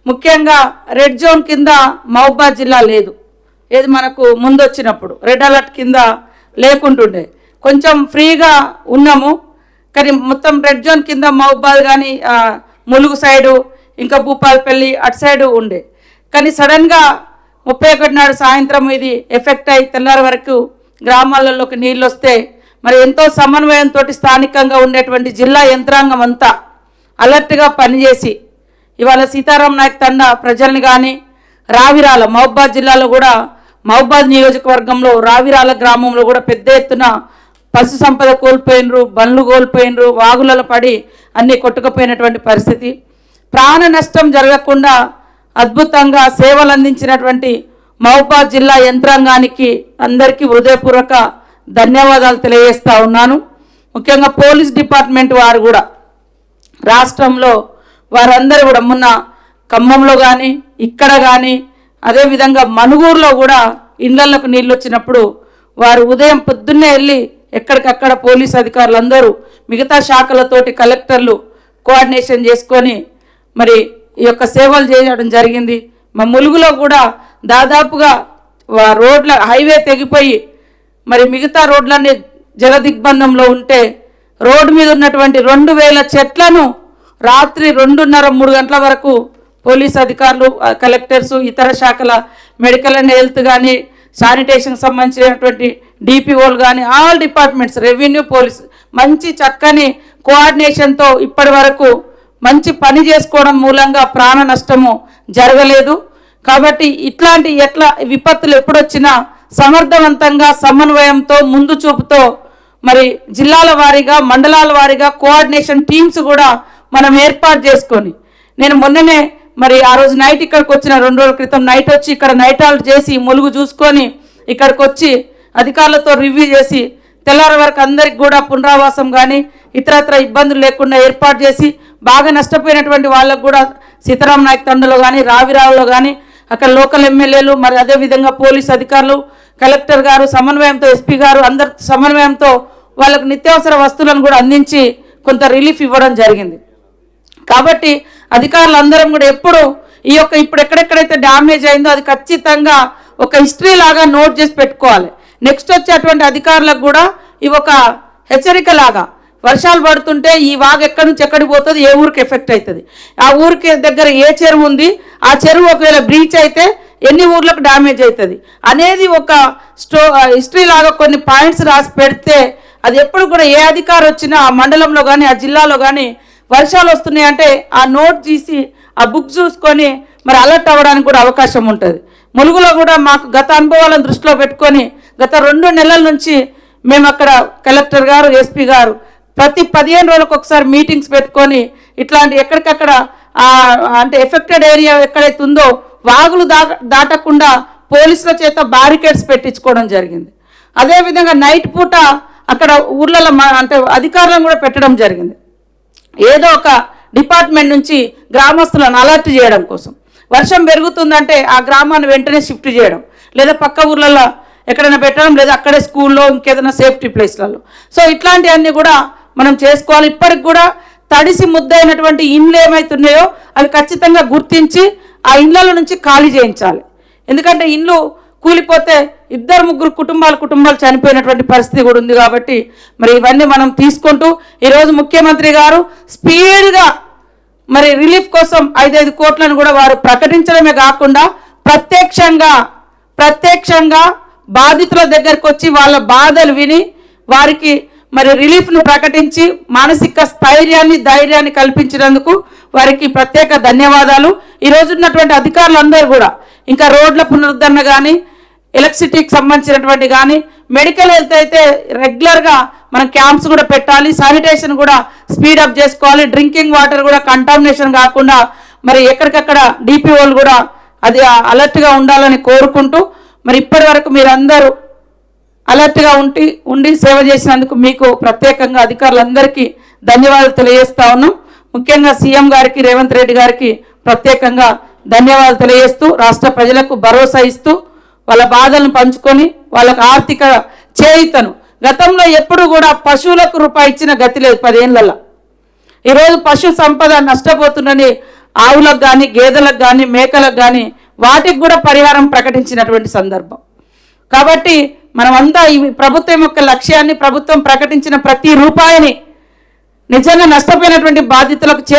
ముఖ్యంగా red zone కింద మహబాద్ జిల్లా లేదు ఏది మనకు ముందు వచ్చినప్పుడు రెడ్ అలర్ట్ కింద లేకుంటుండే కొంచెం ఫ్రీగా ఉన్నాము కానీ మొత్తం రెడ్ జోన్ కింద మహబాద్ కానీ ములుగు సైడు ఇంకా భూపాలపల్లి అటు సైడు ఉండే కానీ సడన్గా ముప్పై ఒకటి నాడు సాయంత్రం ఇది ఎఫెక్ట్ అయి తెల్లారి వరకు గ్రామాలలోకి నీళ్ళు వస్తే మరి ఎంతో సమన్వయంతో స్థానికంగా ఉండేటువంటి జిల్లా యంత్రాంగం అంతా అలర్ట్గా పనిచేసి ఇవాళ సీతారాం నాయక్ తండ ప్రజల్ని కానీ రావిరాల మహబాద్ జిల్లాలో కూడా మహబాద్ నియోజకవర్గంలో రావిరాల గ్రామంలో కూడా పెద్ద ఎత్తున పశు సంపద కోల్పోయినరు బండ్లు కోల్పోయినరు వాగులలో పడి అన్నీ కొట్టుకుపోయినటువంటి పరిస్థితి ప్రాణ నష్టం జరగకుండా అద్భుతంగా సేవలు అందించినటువంటి మహబాద్ జిల్లా యంత్రాంగానికి అందరికీ హృదయపూర్వక ధన్యవాదాలు తెలియజేస్తా ఉన్నాను ముఖ్యంగా పోలీస్ డిపార్ట్మెంట్ వారు కూడా రాష్ట్రంలో వారందరూ కూడా మొన్న ఖమ్మంలో కానీ ఇక్కడ కానీ అదేవిధంగా మనుగూరులో కూడా ఇళ్లలకు నీళ్ళు వచ్చినప్పుడు వారు ఉదయం పొద్దున్నే వెళ్ళి ఎక్కడికక్కడ పోలీస్ అధికారులు అందరూ మిగతా శాఖలతోటి కలెక్టర్లు కోఆర్డినేషన్ చేసుకొని మరి ఈ యొక్క సేవలు చేయడం జరిగింది మా ములుగులో కూడా దాదాపుగా వా- రోడ్ల హైవే తెగిపోయి మరి మిగతా రోడ్లన్నీ జలదిగ్బంధంలో ఉంటే రోడ్డు మీద ఉన్నటువంటి రెండు వేల చెట్లను రాత్రి రెండున్నర మూడు గంటల వరకు పోలీస్ అధికారులు ఆ, కలెక్టర్స్ ఇతర శాఖల మెడికల్ అండ్ హెల్త్ కానీ శానిటేషన్కి సంబంధించినటువంటి డిపిఓలు కానీ ఆల్ డిపార్ట్మెంట్స్ రెవెన్యూ పోలీస్ మంచి చక్కని కోఆర్డినేషన్తో ఇప్పటి వరకు మంచి పని చేసుకోవడం మూలంగా ప్రాణ నష్టము జరగలేదు కాబట్టి ఇట్లాంటి ఎట్లా విపత్తులు ఎప్పుడొచ్చినా సమర్థవంతంగా సమన్వయంతో ముందు చూపుతో మరి జిల్లాల వారీగా మండలాల వారీగా కోఆర్డినేషన్ టీమ్స్ కూడా మనం ఏర్పాటు చేసుకొని నేను మొన్ననే మరి ఆ రోజు నైట్ ఇక్కడికి వచ్చిన రెండు రోజుల క్రితం నైట్ వచ్చి ఇక్కడ నైట్ హాల్ట్ చేసి ములుగు చూసుకొని ఇక్కడికి వచ్చి అధికారులతో రివ్యూ చేసి తెల్లారి వరకు అందరికి కూడా పునరావాసం కానీ ఇతరత్ర ఇబ్బందులు లేకుండా ఏర్పాటు చేసి బాగా నష్టపోయినటువంటి వాళ్ళకు కూడా సీతారాం నాయక్ తండలో కానీ రావిరావులో కానీ అక్కడ లోకల్ ఎమ్మెల్యేలు మరి అదేవిధంగా పోలీస్ అధికారులు కలెక్టర్ గారు సమన్వయంతో ఎస్పీ గారు అందరి సమన్వయంతో వాళ్ళకు నిత్యావసర వస్తువులను కూడా అందించి కొంత రిలీఫ్ ఇవ్వడం జరిగింది కాబట్టి అధికారులు అందరం కూడా ఎప్పుడు ఈ యొక్క ఇప్పుడు ఎక్కడెక్కడైతే డ్యామేజ్ అయిందో అది ఖచ్చితంగా ఒక హిస్టరీ లాగా నోట్ చేసి పెట్టుకోవాలి నెక్స్ట్ వచ్చేటువంటి అధికారులకు కూడా ఇవి ఒక హెచ్చరిక లాగా వర్షాలు పడుతుంటే ఈ వాగు ఎక్కడి నుంచి ఎక్కడికి పోతుంది ఏ ఊరికి ఎఫెక్ట్ అవుతుంది ఆ ఊరికి దగ్గర ఏ చెరువు ఉంది ఆ చెరువు ఒకవేళ బ్రీచ్ అయితే ఎన్ని ఊర్లకు డ్యామేజ్ అవుతుంది అనేది ఒక స్టో హిస్టరీ లాగా కొన్ని పాయింట్స్ రాసి పెడితే అది ఎప్పుడు కూడా ఏ అధికారి వచ్చినా ఆ మండలంలో కానీ ఆ జిల్లాలో కానీ వర్షాలు వస్తున్నాయి అంటే ఆ నోట్ తీసి ఆ బుక్ చూసుకొని మరి అలర్ట్ అవ్వడానికి కూడా అవకాశం ఉంటుంది ములుగులో కూడా మాకు గత అనుభవాలను దృష్టిలో పెట్టుకొని గత రెండు నెలల నుంచి మేము అక్కడ కలెక్టర్ గారు ఎస్పీ గారు ప్రతి పదిహేను రోజులకు ఒకసారి మీటింగ్స్ పెట్టుకొని ఇట్లాంటి ఎక్కడికక్కడ ఆ, అంటే ఎఫెక్టెడ్ ఏరియా ఎక్కడైతే ఉందో వాగులు దా దాటకుండా పోలీసుల చేత బారికేడ్స్ పెట్టించుకోవడం జరిగింది అదేవిధంగా నైట్ పూట అక్కడ ఊర్లలో మా- అంటే అధికారులను కూడా పెట్టడం జరిగింది ఏదో ఒక డిపార్ట్మెంట్ నుంచి గ్రామస్తులను అలర్ట్ చేయడం కోసం వర్షం పెరుగుతుందంటే ఆ గ్రామాన్ని వెంటనే షిఫ్ట్ చేయడం లేదా పక్క ఊర్లలో ఎక్కడైనా పెట్టడం లేదా అక్కడే స్కూల్లో ఇంకేదైనా సేఫ్టీ ప్లేస్లలో సో ఇట్లాంటివన్నీ కూడా మనం చేసుకోవాలి ఇప్పటికి కూడా తడిసి ముద్దైనటువంటి ఇండ్లు ఏమైతున్నాయో అవి ఖచ్చితంగా గుర్తించి ఆ ఇండ్ల నుంచి ఖాళీ చేయించాలి ఎందుకంటే ఇండ్లు కూలిపోతే ఇద్దరు ముగ్గురు కుటుంబాలు కుటుంబాలు చనిపోయినటువంటి పరిస్థితి కూడా ఉంది కాబట్టి మరి ఇవన్నీ మనం తీసుకుంటూ ఈరోజు ముఖ్యమంత్రి గారు స్పీడ్గా మరి రిలీఫ్ కోసం ఐదైదు కోట్లను కూడా వారు ప్రకటించడమే కాకుండా ప్రత్యక్షంగా ప్రత్యక్షంగా బాధితుల దగ్గరకు వచ్చి వాళ్ళ బాధలు విని వారికి మరి రిలీఫ్ను ప్రకటించి మానసిక స్థైర్యాన్ని ధైర్యాన్ని కల్పించినందుకు వారికి ప్రత్యేక ధన్యవాదాలు ఈ రోజు ఉన్నటువంటి అధికారులందరూ కూడా ఇంకా రోడ్ల పునరుద్ధరణ కానీ ఎలక్ట్రిసిటీకి సంబంధించినటువంటి కానీ మెడికల్ హెల్త్ అయితే రెగ్యులర్గా మనం క్యాంప్స్ కూడా పెట్టాలి శానిటేషన్ కూడా స్పీడ్ అప్ చేసుకోవాలి డ్రింకింగ్ వాటర్ కూడా కంటామినేషన్ కాకుండా మరి ఎక్కడికక్కడ డిపిఓలు కూడా అది అలర్ట్గా ఉండాలని కోరుకుంటూ మరి ఇప్పటి వరకు మీరందరూ అలర్ట్గా ఉండి ఉండి సేవ చేసినందుకు మీకు ప్రత్యేకంగా అధికారులందరికీ ధన్యవాదాలు తెలియజేస్తా ఉన్నాం ముఖ్యంగా సీఎం గారికి రేవంత్ రెడ్డి గారికి ప్రత్యేకంగా ధన్యవాదాలు తెలియజేస్తూ రాష్ట్ర ప్రజలకు భరోసా ఇస్తూ వాళ్ళ బాధలను పంచుకొని వాళ్ళకు ఆర్థిక చేయుతను గతంలో ఎప్పుడు కూడా పశువులకు రూపాయి ఇచ్చిన గతి లేదు పదేళ్లలో ఈరోజు పశు సంపద నష్టపోతుందని ఆవులకు కానీ గేదెలకు కానీ మేకలకు కానీ వాటికి కూడా పరిహారం ప్రకటించినటువంటి సందర్భం కాబట్టి మనమంతా ఈ ప్రభుత్వం యొక్క లక్ష్యాన్ని ప్రభుత్వం ప్రకటించిన ప్రతి రూపాయిని నిజంగా నష్టపోయినటువంటి బాధితులకు చే